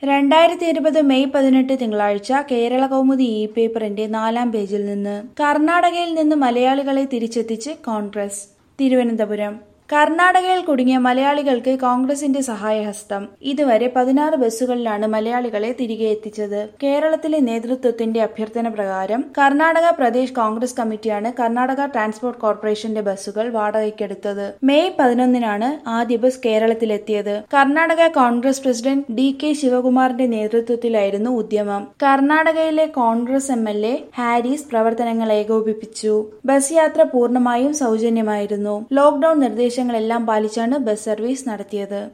രണ്ടായിരത്തി ഇരുപത് മെയ് പതിനെട്ട് തിങ്കളാഴ്ച കേരള കൗമുദി ഇ പേപ്പറിന്റെ നാലാം പേജിൽ നിന്ന് കർണാടകയിൽ നിന്ന് മലയാളികളെ തിരിച്ചെത്തിച്ച് കോൺഗ്രസ് തിരുവനന്തപുരം കർണാടകയിൽ കുടുങ്ങിയ മലയാളികൾക്ക് കോൺഗ്രസിന്റെ സഹായഹസ്തം ഇതുവരെ പതിനാറ് ബസ്സുകളിലാണ് മലയാളികളെ തിരികെ എത്തിച്ചത് കേരളത്തിലെ നേതൃത്വത്തിന്റെ അഭ്യർത്ഥന പ്രകാരം കർണാടക പ്രദേശ് കോൺഗ്രസ് കമ്മിറ്റിയാണ് കർണാടക ട്രാൻസ്പോർട്ട് കോർപ്പറേഷന്റെ ബസ്സുകൾ വാടകയ്ക്കെടുത്തത് മെയ് പതിനൊന്നിനാണ് ആദ്യ ബസ് കേരളത്തിലെത്തിയത് Karnataka congress president D K ശിവകുമാറിന്റെ നേതൃത്വത്തിലായിരുന്നു ഉദ്യമം കർണാടകയിലെ congress M L A Haris പ്രവർത്തനങ്ങൾ ഏകോപിപ്പിച്ചു ബസ് യാത്ര പൂർണ്ണമായും സൗജന്യമായിരുന്നു ലോക്ഡൌൺ നിർദ്ദേശങ്ങളെല്ലാം പാലിച്ചാണ് ബസ് സർവീസ് നടത്തിയത്